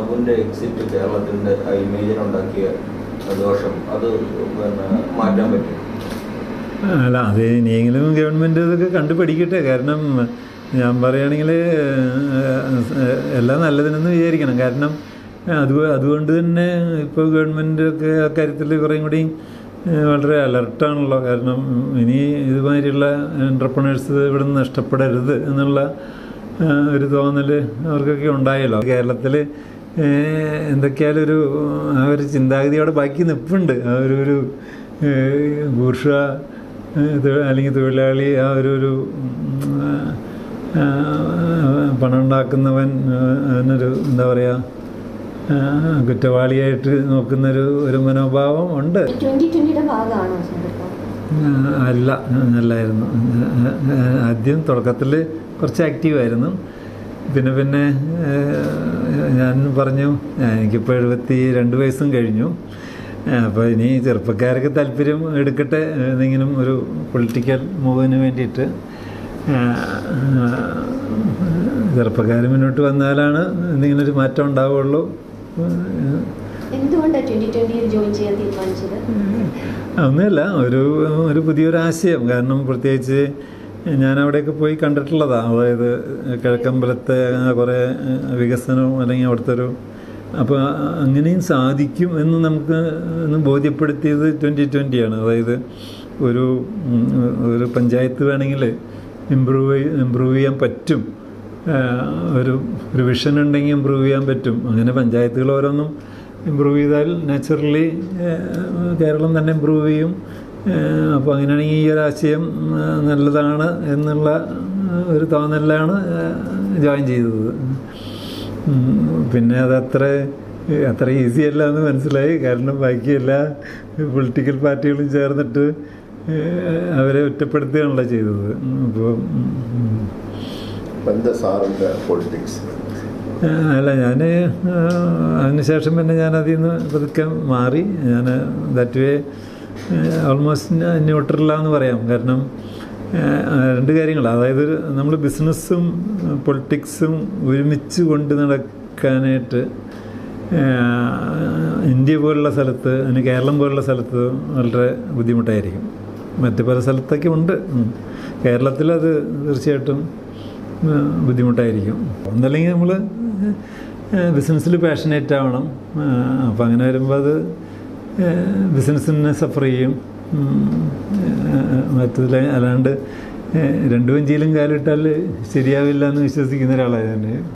സാബുവിന്റെ exit കേരളത്തിന്റെ ആ ഇമേജിനുണ്ടാക്കിയ ദോഷം അത് പിന്നെ മാറ്റാൻ പറ്റും അല്ല അത് ഇനിയെങ്കിലും ഗവൺമെൻറ് ഇതൊക്കെ കണ്ടുപിടിക്കട്ടെ കാരണം ഞാൻ പറയുകയാണെങ്കിൽ എല്ലാം നല്ലതിനെന്ന് വിചാരിക്കണം കാരണം അത് അതുകൊണ്ട് തന്നെ ഇപ്പോൾ ഗവൺമെൻറ്റൊക്കെ അക്കാര്യത്തിൽ കുറേയും കൂടി ഏഹ്, വളരെ അലർട്ടാണല്ലോ കാരണം ഇനി ഇതുമാതിരിയുള്ള എൻ്റർപ്രണേഴ്സ് ഇവിടെ നിന്ന് നഷ്ടപ്പെടരുത് എന്നുള്ള ഏഹ്, ഒരു തോന്നൽ അവർക്കൊക്കെ ഉണ്ടായല്ലോ കേരളത്തിൽ എന്തൊക്കെയാലും ഒരു ആ ഒരു ചിന്താഗതിയോടെ ബാക്കി നിൽപ്പുണ്ട് ആ ഒരു ഒരു ഏഹ്, ബൂർഷ ഏഹ്, തൊ- അല്ലെങ്കിൽ തൊഴിലാളി ആ ഒരു ഒരു ഉം, ആ, പണം ഉണ്ടാക്കുന്നവൻ ഏഹ്, അതിനൊരു എന്താ പറയുക ഏഹ്, കുറ്റവാളിയായിട്ട് നോക്കുന്നൊരു ഒരു മനോഭാവം ഉണ്ട് ട്വന്റി ട്വന്റിയുടെ ഭാഗമാണോ സന്ദർഭം ഏഹ്, അല്ല അല്ലായിരുന്നു ഏഹ്, ആദ്യം തുടക്കത്തിൽ കുറച്ച് ആക്റ്റീവായിരുന്നു പിന്നെ പിന്നെ ഏഹ്, ഞാൻ പറഞ്ഞു എനിക്കിപ്പോൾ എഴുപത്തി രണ്ട് വയസ്സും കഴിഞ്ഞു അപ്പോൾ ഇനി ചെറുപ്പക്കാർക്ക് താല്പര്യം എടുക്കട്ടെ എന്തെങ്കിലും ഒരു പൊളിറ്റിക്കൽ മൂവിന് വേണ്ടിയിട്ട് ചെറുപ്പക്കാർ മുന്നോട്ട് വന്നാലാണ് എന്തെങ്കിലും ഒരു മാറ്റം ഉണ്ടാവുള്ളൂ എന്തുകൊണ്ടാണ് ട്വന്റി ട്വന്റിയിൽ ജോയിൻ ചെയ്യാൻ തീരുമാനിച്ചത് ഒന്നുമില്ല ഒരു ഒരു പുതിയൊരു ആശയം കാരണം പ്രത്യേകിച്ച് ഞാൻ അവിടെയൊക്കെ പോയി കണ്ടിട്ടുള്ളതാണ് അതായത് കിഴക്കമ്പലത്തെ അങ്ങനെ കുറേ വികസനവും അല്ലെങ്കിൽ അവിടുത്തെ ഒരു അപ്പോൾ അങ്ങനെയും സാധിക്കും എന്ന് നമുക്ക് ഒന്ന് ബോധ്യപ്പെടുത്തിയത് ട്വൻറ്റി ട്വൻറ്റിയാണ് അതായത് ഒരു ഉം, ഒരു പഞ്ചായത്ത് വേണമെങ്കിൽ ഇമ്പ്രൂവ് ഇമ്പ്രൂവ് ചെയ്യാൻ പറ്റും ആ, ഒരു ഒരു വിഷൻ ഉണ്ടെങ്കിൽ ഇമ്പ്രൂവ് ചെയ്യാൻ പറ്റും അങ്ങനെ പഞ്ചായത്തുകൾ ഓരോന്നും ഇമ്പ്രൂവ് ചെയ്താൽ നാച്ചുറലി കേരളം തന്നെ ഇമ്പ്രൂവ് ചെയ്യും അപ്പോൾ അങ്ങനെയാണെങ്കിൽ ഈ ഒരു ആശയം ആ, നല്ലതാണ് എന്നുള്ള ആ, ഒരു തോന്നലിലാണ് ജോയിൻ ചെയ്തത് ഉം, പിന്നെ അതത്ര അത്ര ഈസി അല്ല എന്ന് മനസ്സിലായി കാരണം ബാക്കി എല്ലാ പൊളിറ്റിക്കൽ പാർട്ടികളും ചേർന്നിട്ട് ഏഹ്, അവരെ ഒറ്റപ്പെടുത്തുകയാണല്ലോ ചെയ്തത് അപ്പോൾ എന്താ സാറിൻ്റെ പൊളിറ്റിക്സ് അല്ല ഞാൻ അതിനുശേഷം പിന്നെ ഞാൻ അതിൽ നിന്ന് പതുക്കെ മാറി ഞാൻ ദാറ്റ് വേ ഓൾമോസ്റ്റ് ന്യൂട്രലാന്ന് പറയാം കാരണം ഏഹ്, രണ്ട് കാര്യങ്ങൾ അതായത് നമ്മൾ ബിസിനസ്സും പൊളിറ്റിക്സും ഒരുമിച്ച് കൊണ്ട് നടക്കാനായിട്ട് ഏഹ്, ഇന്ത്യ പോലുള്ള സ്ഥലത്ത് അല്ലെങ്കിൽ കേരളം പോലുള്ള സ്ഥലത്ത് വളരെ ബുദ്ധിമുട്ടായിരിക്കും മറ്റ് പല സ്ഥലത്തൊക്കെ ഉണ്ട് ഉം. കേരളത്തിലത് തീർച്ചയായിട്ടും ഏഹ്, ബുദ്ധിമുട്ടായിരിക്കും ഒന്നല്ലെങ്കിൽ നമ്മൾ ബിസിനസ്സിൽ പാഷനേറ്റ് ആവണം അപ്പം അങ്ങനെ വരുമ്പോൾ അത് ബിസിനസ്സിനെ സഫർ ചെയ്യും മറ്റതിൽ അല്ലാണ്ട് ഏഹ്, രണ്ടു വഞ്ചിയിലും കാലിട്ടാൽ ശരിയാവില്ല എന്ന് വിശ്വസിക്കുന്ന ഒരാളാണ് ഞാൻ